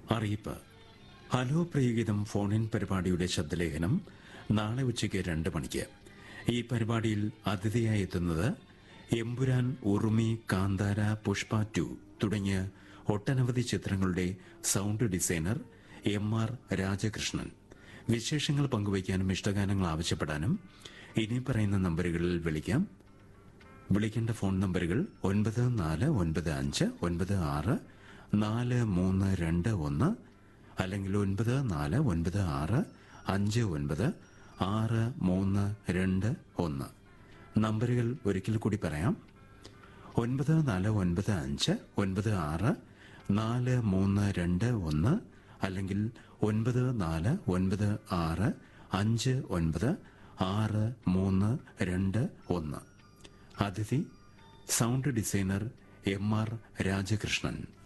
അറിയിപ്പ് hello പ്രിയഗീതം phone in പരിപാടിയുടെ ശബ്ദലേഖനം നാളെ ഉച്ചയ്ക്ക് രണ്ട് മണിക്ക് ഈ പരിപാടിയിൽ അതിഥിയായി എത്തുന്നത് എമ്പുരാൻ ഉറുമി കാന്താര പുഷ്പ ടു തുടങ്ങിയ ഒട്ടനവധി ചിത്രങ്ങളുടെ sound designer M R Rajakrishnan വിശേഷങ്ങൾ പങ്കുവയ്ക്കാനും ഇഷ്ടഗാനങ്ങൾ ആവശ്യപ്പെടാനും ഇനി പറയുന്ന നമ്പറുകളിൽ വിളിക്കാം വിളിക്കേണ്ട ഫോൺ നമ്പറുകൾ ഒൻപത് നാല് ഒൻപത് അഞ്ച് ഒൻപത് ആറ് നാല് മൂന്ന് രണ്ട് ഒന്ന് അല്ലെങ്കിൽ ഒൻപത് നാല് ഒൻപത് ആറ് അഞ്ച് ഒൻപത് ആറ് മൂന്ന് രണ്ട് ഒന്ന് നമ്പറുകൾ ഒരിക്കൽ കൂടി പറയാം ഒൻപത് നാല് ഒൻപത് അഞ്ച് ഒൻപത് ആറ് നാല് മൂന്ന് രണ്ട് ഒന്ന് അല്ലെങ്കിൽ ഒൻപത് നാല് ഒൻപത് ആറ് അഞ്ച് ഒൻപത് ആറ് മൂന്ന് രണ്ട് ഒന്ന് അതിഥി sound designer M R Rajakrishnan